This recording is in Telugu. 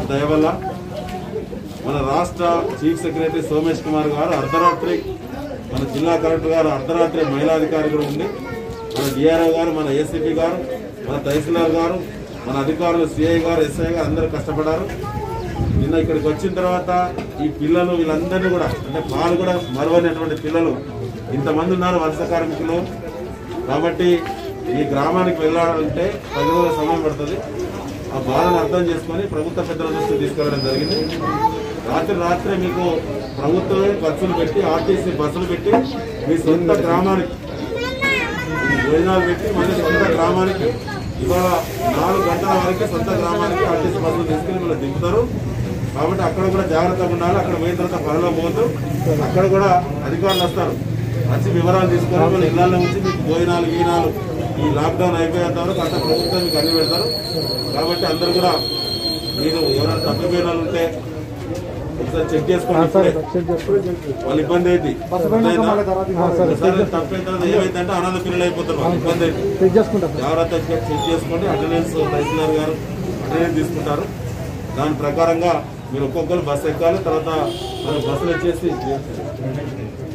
దయ వల్ల మన రాష్ట్ర చీఫ్ సెక్రటరీ సోమేష్ కుమార్ గారు అర్ధరాత్రి మన జిల్లా కలెక్టర్ గారు అర్ధరాత్రి మహిళాధికారి కూడా ఉంది మన డిఆర్ఓ గారు మన ఏసీపీ గారు మన తహసీల్దార్ గారు మన అధికారులు సిఐ గారు ఎస్ఐ గారు అందరూ కష్టపడారు నిన్న ఇక్కడికి వచ్చిన తర్వాత ఈ పిల్లలు వీళ్ళందరినీ కూడా అంటే పాలు కూడా మరవనటువంటి పిల్లలు ఇంతమంది ఉన్నారు వలస కార్మికులు కాబట్టి ఈ గ్రామానికి వెళ్ళాలంటే పది రోజుల సమయం పడుతుంది ఆ బాధను అర్థం చేసుకొని ప్రభుత్వ పెద్దల దృష్టికి తీసుకెళ్ళడం జరిగింది రాత్రి రాత్రే మీకు ప్రభుత్వమే బస్సులు పెట్టి ఆర్టీసీ బస్సులు పెట్టి మీ సొంత గ్రామానికి భోజనాలు పెట్టి మళ్ళీ సొంత గ్రామానికి ఇవాళ నాలుగు గంటల వరకు సొంత గ్రామానికి ఆర్టీసీ బస్సులు తీసుకెళ్లి మళ్ళీ దింపుతారు కాబట్టి అక్కడ కూడా జాగ్రత్తగా ఉండాలి అక్కడ పోయిన తర్వాత పనిలో పోతూ అక్కడ కూడా అధికారులు వస్తారు వచ్చి వివరాలు తీసుకొని మన ఇళ్లలో నుంచి మీకు భోజనాలు గీనాలు ఈ లాక్డౌన్ అయిపోయేంత వరకు అంత ప్రభుత్వం మీకు అన్ని పెడతారు కాబట్టి అందరూ కూడా మీరు ఎవరైనా తప్పిపోయిన వాళ్ళు ఉంటే ఒకసారి చెక్ చేసుకోండి ఇప్పుడే. వాళ్ళ ఇబ్బంది అయితే ఒకసారి తప్పైన తర్వాత ఏమైందంటే అనాథ పిల్లలు అయిపోతారు వాళ్ళ ఇబ్బంది అయితే చెక్ చేసుకుంటాం జాగ్రత్తగా చెక్ చేసుకోండి అటెండెన్స్ తహసీల్దార్ గారు అటెండెన్స్ తీసుకుంటారు దాని ప్రకారంగా మీరు ఒక్కొక్కరు బస్సు ఎక్కాలి తర్వాత మన బస్సులు వచ్చేసి